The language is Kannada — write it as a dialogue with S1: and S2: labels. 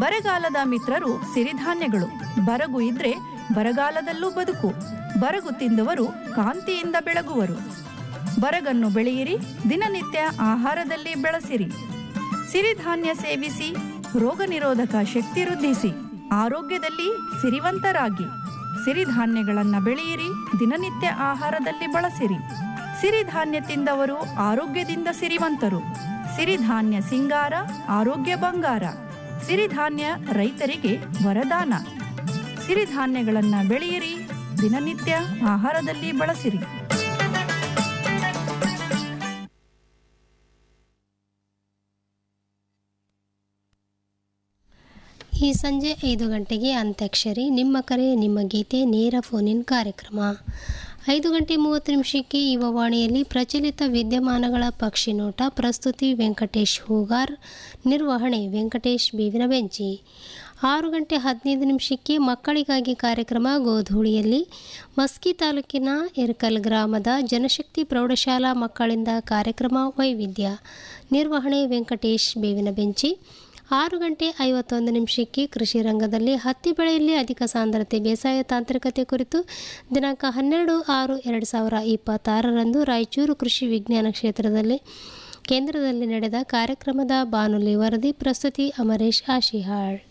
S1: ಬರಗಾಲದ ಮಿತ್ರರು ಸಿರಿಧಾನ್ಯಗಳು ಬರಗು ಇದ್ರೆ ಬರಗಾಲದಲ್ಲೂ ಬದುಕು ಬರಗು ತಿಂದವರು ಕಾಂತಿಯಿಂದ ಬೆಳಗುವರು ಬರಗನ್ನು ಬೆಳೆಯಿರಿ ದಿನನಿತ್ಯ ಆಹಾರದಲ್ಲಿ ಬೆಳೆಸಿರಿ ಸಿರಿಧಾನ್ಯ ಸೇವಿಸಿ ರೋಗ ನಿರೋಧಕ ಶಕ್ತಿ ವೃದ್ಧಿಸಿ ಆರೋಗ್ಯದಲ್ಲಿ ಸಿರಿವಂತರಾಗಿ ಸಿರಿಧಾನ್ಯಗಳನ್ನ ಬೆಳೆಯಿರಿ ದಿನನಿತ್ಯ ಆಹಾರದಲ್ಲಿ ಬಳಸಿರಿ ಸಿರಿಧಾನ್ಯ ತಿಂದವರು ಆರೋಗ್ಯದಿಂದ ಸಿರಿವಂತರು ಸಿರಿಧಾನ್ಯ ಸಿಂಗಾರ ಆರೋಗ್ಯ ಬಂಗಾರ ಸಿರಿಧಾನ್ಯ ರೈತರಿಗೆ ವರದಾನ ಸಿರಿಧಾನ್ಯಗಳನ್ನ ಬೆಳೆಯಿರಿ ದಿನನಿತ್ಯ ಆಹಾರದಲ್ಲಿ ಬಳಸಿರಿ
S2: ಈ ಸಂಜೆ ಐದು ಗಂಟೆಗೆ ಅಂತ್ಯಾಕ್ಷರಿ ನಿಮ್ಮ ಕರೆ ನಿಮ್ಮ ಗೀತೆ ನೇರ ಫೋನಿನ್ ಕಾರ್ಯಕ್ರಮ ಐದು ಗಂಟೆ ಮೂವತ್ತು ನಿಮಿಷಕ್ಕೆ ಯುವವಾಣಿಯಲ್ಲಿ ಪ್ರಚಲಿತ ವಿದ್ಯಮಾನಗಳ ಪಕ್ಷಿ ನೋಟ ಪ್ರಸ್ತುತಿ ವೆಂಕಟೇಶ್ ಹೂಗಾರ್ ನಿರ್ವಹಣೆ ವೆಂಕಟೇಶ್ ಬೇವಿನ ಬೆಂಚಿ ಆರು ಗಂಟೆ ಹದಿನೈದು ನಿಮಿಷಕ್ಕೆ ಮಕ್ಕಳಿಗಾಗಿ ಕಾರ್ಯಕ್ರಮ ಗೋಧೂಳಿಯಲ್ಲಿ ಮಸ್ಕಿ ತಾಲೂಕಿನ ಎರ್ಕಲ್ ಗ್ರಾಮದ ಜನಶಕ್ತಿ ಪ್ರೌಢಶಾಲಾ ಮಕ್ಕಳಿಂದ ಕಾರ್ಯಕ್ರಮ ವೈವಿಧ್ಯ ನಿರ್ವಹಣೆ ವೆಂಕಟೇಶ್ ಬೇವಿನ ಬೆಂಚಿ ಆರು ಗಂಟೆ ಐವತ್ತೊಂದು ನಿಮಿಷಕ್ಕೆ ಕೃಷಿ ರಂಗದಲ್ಲಿ ಹತ್ತಿ ಬೆಳೆಯಲ್ಲಿ ಅಧಿಕ ಸಾಂದ್ರತೆ ಬೇಸಾಯ ತಾಂತ್ರಿಕತೆ ಕುರಿತು ದಿನಾಂಕ ಹನ್ನೆರಡು ಆರು ಎರಡು ಸಾವಿರ ಇಪ್ಪತ್ತಾರರಂದು ರಾಯಚೂರು ಕೃಷಿ ವಿಜ್ಞಾನ ಕ್ಷೇತ್ರದಲ್ಲಿ ಕೇಂದ್ರದಲ್ಲಿ ನಡೆದ ಕಾರ್ಯಕ್ರಮದ ಬಾನುಲಿ ವರದಿ ಪ್ರಸ್ತುತಿ ಅಮರೇಶ್ ಆಶಿಹಾಳ್